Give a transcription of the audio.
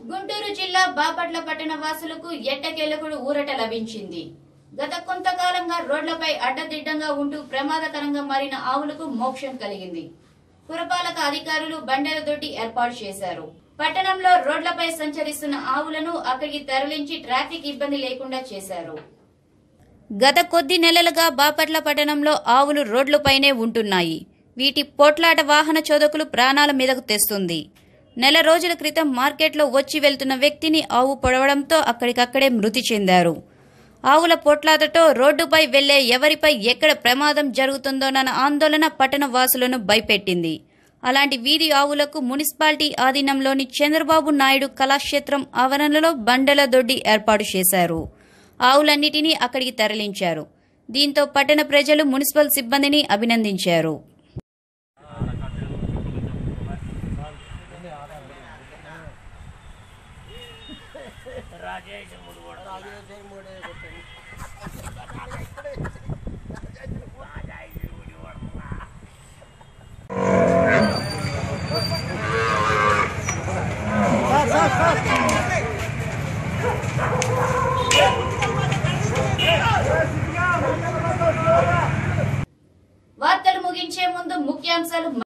గుంటూరు జిల్లా బాపట్ల పట్టణ వాసులకు ఎట్టకేలకుడు ఊరట లభించింది గత కొంతకాలంగా రోడ్లపై అడ్డదిడ్డంగా ఉంటూ ప్రమాదకరంగా మారిన ఆవులకు మోక్షం కలిగింది పురపాలక అధికారులు బండల దొడ్డి ఏర్పాటు చేశారు పట్టణంలో రోడ్లపై సంచరిస్తున్న ఆవులను అక్కడికి తరలించి ట్రాఫిక్ ఇబ్బంది లేకుండా చేశారు గత కొద్ది నెలలుగా బాపట్ల పట్టణంలో ఆవులు రోడ్లపైనే ఉంటున్నాయి వీటి పోట్లాట వాహన చోదకులు ప్రాణాల మీదకు తెస్తుంది నెల రోజుల క్రితం మార్కెట్లో వచ్చి వెళ్తున్న వ్యక్తిని ఆవు పొడవడంతో అక్కడికక్కడే మృతి చెందారు ఆవుల పోట్లాటతో రోడ్డుపై వెళ్లే ఎవరిపై ఎక్కడ ప్రమాదం జరుగుతుందోనన్న ఆందోళన పట్టణ వాసులను భయపెట్టింది అలాంటి వీధి ఆవులకు మున్సిపాలిటీ ఆధీనంలోని చంద్రబాబు నాయుడు కళాక్షేత్రం ఆవరణలో బండల దొడ్డి ఏర్పాటు చేశారు ఆవులన్నిటినీ అక్కడికి తరలించారు దీంతో పట్టణ ప్రజలు మున్సిపల్ సిబ్బందిని అభినందించారు వార్తలు ముగించే ముందు ముఖ్యాంశాలు